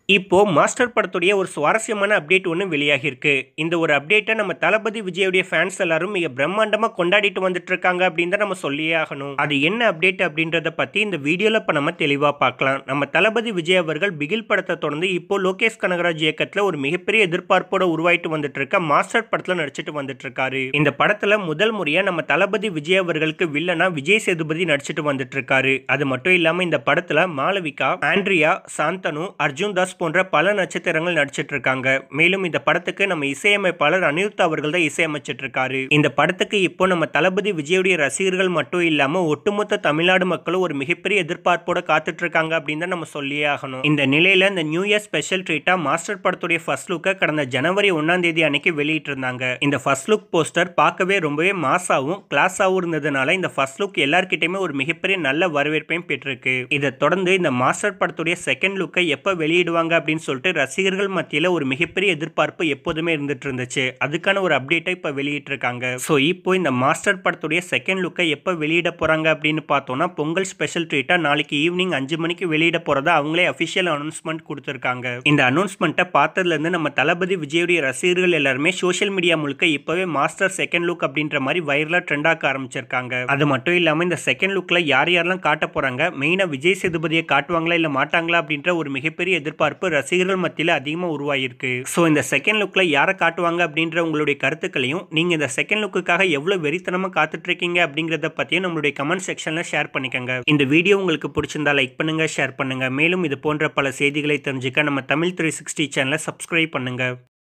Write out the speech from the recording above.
இப்போ மாஸ்டர் படத்துடைய ஒரு சுவாரஸ்யமான அப்டேட் ஒன்று வெளியாகியிருக்கு இந்த ஒரு அப்டேட்டை நம்ம தளபதி விஜயுடைய ஃபேன்ஸ் எல்லாரும் மிக பிரம்மாண்டமாக கொண்டாடிட்டு வந்துட்டு இருக்காங்க அப்படின்னு தான் நம்ம சொல்லியே ஆகணும் அது என்ன அப்டேட் அப்படின்றத பற்றி இந்த வீடியோவில் இப்போ நம்ம தெளிவாக பார்க்கலாம் நம்ம தளபதி விஜய் அவர்கள் பிகில் படத்தை தொடர்ந்து இப்போ லோகேஷ் கனகராஜ் இயக்கத்தில் ஒரு மிகப்பெரிய எதிர்பார்ப்போட உருவாயிட்டு வந்துட்டு இருக்க மாஸ்டர் படத்தில் நடிச்சிட்டு வந்துட்டு இருக்காரு இந்த படத்தில் முதல் முறையாக நம்ம தளபதி விஜய் அவர்களுக்கு வில்லனா விஜய் சேதுபதி நடிச்சிட்டு வந்துட்டு இருக்காரு அது மட்டும் இல்லாமல் இந்த படத்தில் மாளவிகா ஆண்ட்ரியா சாந்தனு அர்ஜுன் தாஸ் போன்ற பல நட்சத்திரங்கள் நடிச்சிட்டு இருக்காங்க மேலும் இந்த படத்துக்கு நம்ம இசையமைப்பாளர் அனிருத் அவர்கள் தான் இசையமைச்சிட்டு இருக்காரு இந்த படத்துக்கு இப்போ நம்ம தளபதி விஜயுடைய ரசிகர்கள் மட்டும் இல்லாம ஒட்டுமொத்த தமிழ்நாடு மக்களும் ஒரு மிகப்பெரிய எதிர்பார்ப்போட காத்துட்டு இருக்காங்க அப்படின்னு தான் நம்ம சொல்லியே ஆகணும் இந்த நிலையில இந்த நியூ இயர் ஸ்பெஷல் ட்ரீட்டா மாஸ்டர் படத்துடைய ஃபர்ஸ்ட் லுக்கை கடந்த ஜனவரி ஒன்னாம் தேதி அன்னைக்கு வெளியிட்டு இருந்தாங்க இந்த ஃபர்ஸ்ட் லுக் போஸ்டர் பார்க்கவே ரொம்பவே மாசாவும் கிளாஸாவும் இருந்ததுனால இந்த ஃபர்ஸ்ட் லுக் எல்லார்கிட்டயுமே ஒரு மிகப்பெரிய நல்ல வரவேற்பையும் பெற்றிருக்கு இதை தொடர்ந்து இந்த மாஸ்டர் படத்துடைய செகண்ட் லுக்கை எப்போ வெளியிடுவாங்க அப்படின்னு சொல்லிட்டு ரசிகர்கள் மத்தியில் ஒரு மிகப்பெரிய எதிர்பார்ப்பு எப்போதுமே இருந்துட்டு இருந்துச்சு அதுக்கான ஒரு அப்டேட்டை இப்போ வெளியிட்டிருக்காங்க ஸோ இப்போ இந்த மாஸ்டர் படத்துடைய செகண்ட் லுக்கை எப்போ வெளியிட போறாங்க அப்படின்னு பார்த்தோம்னா பொங்கல் ஸ்பெஷல் ட்ரீட்டா நாளைக்கு ஈவினிங் அஞ்சு மணிக்கு வெளியிட போறதா அவங்களே அஃபிஷியல் அனௌன்ஸ்மெண்ட் கொடுத்துருக்காங்க இந்த அனௌன்ஸ்மெண்ட்டை பார்த்ததுலேருந்து நம்ம தளபதி விஜயுடைய ரசிகர்கள் எல்லாருமே சோஷியல் மீடியா முழுக்க இப்போவே மாஸ்டர் செகண்ட் லுக் அப்படின்ற மாதிரி வைரலாக ட்ரெண்ட் ஆக்க ஆரம்பிச்சிருக்காங்க அது மட்டும் இல்லாமல் இந்த செகண்ட் லுக்கில் யார் யாரெல்லாம் காட்ட போறாங்க மெயினாக விஜய் சேதுபதியை காட்டுவாங்களா இல்லை மாட்டாங்களா அப்படின்ற ஒரு மிகப்பெரிய எதிர்பார்ப்பு ரசிகர்கள் மத்தியில் அதிகமாக உருவாகியிருக்கு ஸோ இந்த செகண்ட் லுக்கில் யாரை காட்டுவாங்க அப்படின்ற உங்களுடைய கருத்துக்களையும் நீங்கள் இந்த செகண்ட் லுக்குக்காக எவ்வளோ வெறித்தனமாக காத்துட்டு இருக்கீங்க அப்படிங்கிறத பற்றியும் நம்மளுடைய கமெண்ட் செக்ஷனில் ஷேர் பண்ணிக்கோங்க இந்த வீடியோ உங்களுக்கு பிடிச்சிருந்தா லைக் பண்ணுங்க ஷேர் பண்ணுங்க மேலும் இது போன்ற பல செய்திகளை தெரிஞ்சுக்க நம்ம தமிழ் த்ரீ சிக்ஸ்டி சேனலை சப்ஸ்கிரைப் பண்ணுங்க